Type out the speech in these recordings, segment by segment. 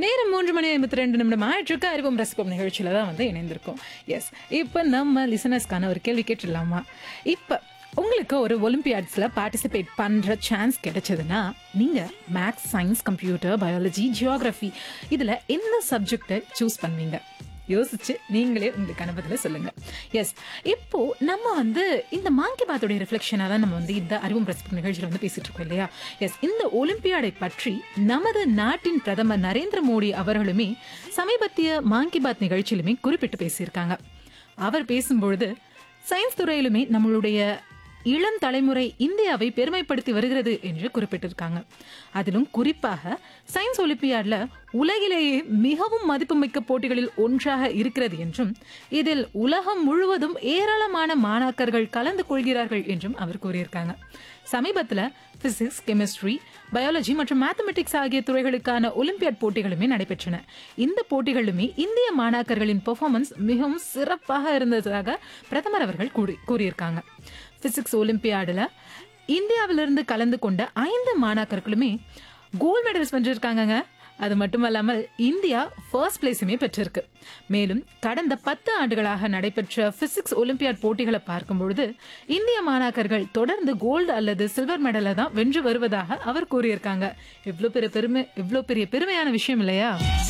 நேரம் மூன்று மணி ஐம்பத்தி ரெண்டு நிமிடம் ஆயிற்றுக்கு அறிவும் ரசிப்போம் நிகழ்ச்சியில தான் வந்து இணைந்திருக்கோம் எஸ் இப்போ நம்ம லிசனர்ஸ்க்கான ஒரு கேள்வி கேட்டுடலாமா இப்போ உங்களுக்கு ஒரு ஒலிம்பியாட்ஸில் பார்ட்டிசிபேட் பண்ணுற சான்ஸ் கிடைச்சதுன்னா நீங்கள் maths science computer biology geography இதில் என்ன சப்ஜெக்டை சூஸ் பண்ணுவீங்க யோசிச்சு நீங்களே உங்களுக்கான பதில சொல்லுங்க எஸ் இப்போ நம்ம வந்து இந்த மாங்கி பாத்தோடைய ரிஃப்ளெக்ஷனாக தான் நம்ம வந்து இந்த அறிவும் பிரசிப்பு நிகழ்ச்சியில் வந்து பேசிட்டு இருக்கோம் இல்லையா எஸ் இந்த ஒலிம்பியாடை பற்றி நமது நாட்டின் பிரதமர் நரேந்திர மோடி அவர்களுமே சமீபத்திய மாங்கி பாத் நிகழ்ச்சியிலுமே குறிப்பிட்டு பேசியிருக்காங்க அவர் பேசும்பொழுது சயின்ஸ் துறையிலுமே நம்மளுடைய இளம் தலைமுறை இந்தியாவை பெருமைப்படுத்தி வருகிறது என்று குறிப்பிட்டிருக்காங்க அதிலும் குறிப்பாக சயின்ஸ் ஒலிம்பியாட்ல உலகிலேயே மிகவும் மதிப்புமிக்க போட்டிகளில் ஒன்றாக இருக்கிறது என்றும் இதில் உலகம் முழுவதும் ஏராளமான மாணாக்கர்கள் கலந்து கொள்கிறார்கள் என்றும் அவர் கூறியிருக்காங்க சமீபத்துல பிசிக்ஸ் கெமிஸ்ட்ரி பயாலஜி மற்றும் மேத்தமெட்டிக்ஸ் ஆகிய துறைகளுக்கான ஒலிம்பியாட் போட்டிகளுமே நடைபெற்றன இந்த போட்டிகளுமே இந்திய மாணாக்கர்களின் பெர்ஃபார்மன்ஸ் மிகவும் சிறப்பாக இருந்ததாக பிரதமர் அவர்கள் கூறி கூறியிருக்காங்க பிசிக்ஸ் ஒலிம்பியாடுல இந்தியாவிலிருந்து கலந்து கொண்ட ஐந்து மாணாக்கர்களுமே கோல்ட் மெடல்ஸ் வென்றிருக்காங்கங்க அது மட்டுமல்லாமல் இந்தியா ஃபர்ஸ்ட் பிளேஸுமே பெற்றிருக்கு மேலும் கடந்த பத்து ஆண்டுகளாக நடைபெற்ற பிசிக்ஸ் ஒலிம்பியாட் போட்டிகளை பார்க்கும் பொழுது இந்திய மாணாக்கர்கள் தொடர்ந்து கோல்டு அல்லது சில்வர் மெடலை தான் வென்று வருவதாக அவர் கூறியிருக்காங்க இவ்வளோ பெரிய பெருமை இவ்வளோ பெரிய பெருமையான விஷயம் இல்லையா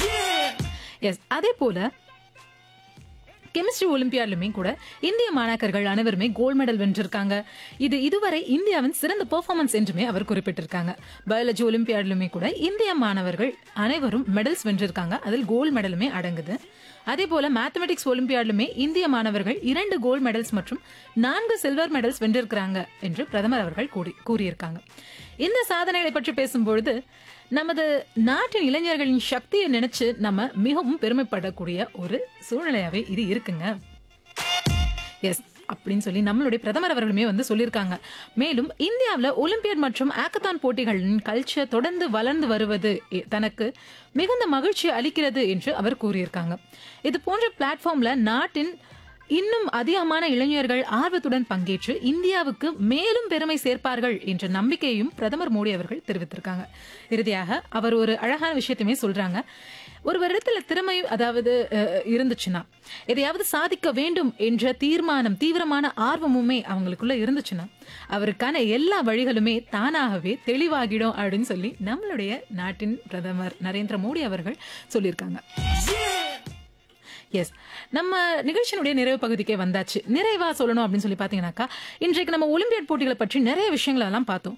எஸ் அதே போல கெமிஸ்ட்ரி ஒலிம்பியாட்லுமே கூட இந்திய மாணாக்கர்கள் அனைவருமே கோல்ட் மெடல் வென்றிருக்காங்க இது இதுவரை இந்தியாவின் சிறந்த பெர்ஃபார்மன்ஸ் என்றுமே அவர் குறிப்பிட்டிருக்காங்க பயாலஜி ஒலிம்பியாட்லுமே கூட இந்திய மாணவர்கள் அனைவரும் மெடல்ஸ் வென்றிருக்காங்க அதில் கோல்ட் மெடலுமே அடங்குது அதே போல மேத்தமெட்டிக்ஸ் ஒலிம்பியாட்லுமே இந்திய மாணவர்கள் இரண்டு கோல்ட் மெடல்ஸ் மற்றும் நான்கு சில்வர் மெடல்ஸ் வென்றிருக்கிறாங்க என்று பிரதமர் அவர்கள் கூறி கூறியிருக்காங்க இந்த சாதனைகளை பற்றி பேசும்பொழுது நமது நாட்டின் இளைஞர்களின் சக்தியை நினைச்சு நம்ம மிகவும் பெருமைப்படக்கூடிய ஒரு சூழ்நிலையாவே இது இருக்குங்க எஸ் அப்படின்னு சொல்லி நம்மளுடைய பிரதமர் அவர்களுமே வந்து சொல்லியிருக்காங்க மேலும் இந்தியாவில் ஒலிம்பியட் மற்றும் ஆக்கத்தான் போட்டிகளின் கல்ச்சர் தொடர்ந்து வளர்ந்து வருவது எ- தனக்கு மிகுந்த மகிழ்ச்சி அளிக்கிறது என்று அவர் கூறியிருக்காங்க இது போன்ற பிளாட்ஃபார்ம்ல நாட்டின் இன்னும் அதிகமான இளைஞர்கள் ஆர்வத்துடன் பங்கேற்று இந்தியாவுக்கு மேலும் பெருமை சேர்ப்பார்கள் என்ற நம்பிக்கையையும் பிரதமர் மோடி அவர்கள் தெரிவித்திருக்காங்க இறுதியாக அவர் ஒரு அழகான விஷயத்தையுமே சொல்றாங்க ஒரு இடத்துல திறமை அதாவது அஹ், இருந்துச்சுன்னா எதையாவது சாதிக்க வேண்டும் என்ற தீர்மானம் தீவிரமான ஆர்வமுமே அவங்களுக்குள்ள இருந்துச்சுன்னா அவருக்கான எல்லா வழிகளுமே தானாகவே தெளிவாகிடும் அப்படின்னு சொல்லி நம்மளுடைய நாட்டின் பிரதமர் நரேந்திர மோடி அவர்கள் சொல்லியிருக்காங்க எஸ் நம்ம நிகழ்ச்சியினுடைய நிறைவு பகுதிக்கே வந்தாச்சு நிறைவா சொல்லணும் அப்படின்னு சொல்லி பார்த்தீங்கன்னாக்கா இன்றைக்கு நம்ம ஒலிம்பியாட் போட்டிகளை பற்றி நிறைய விஷயங்கள் எல்லாம் பார்த்தோம்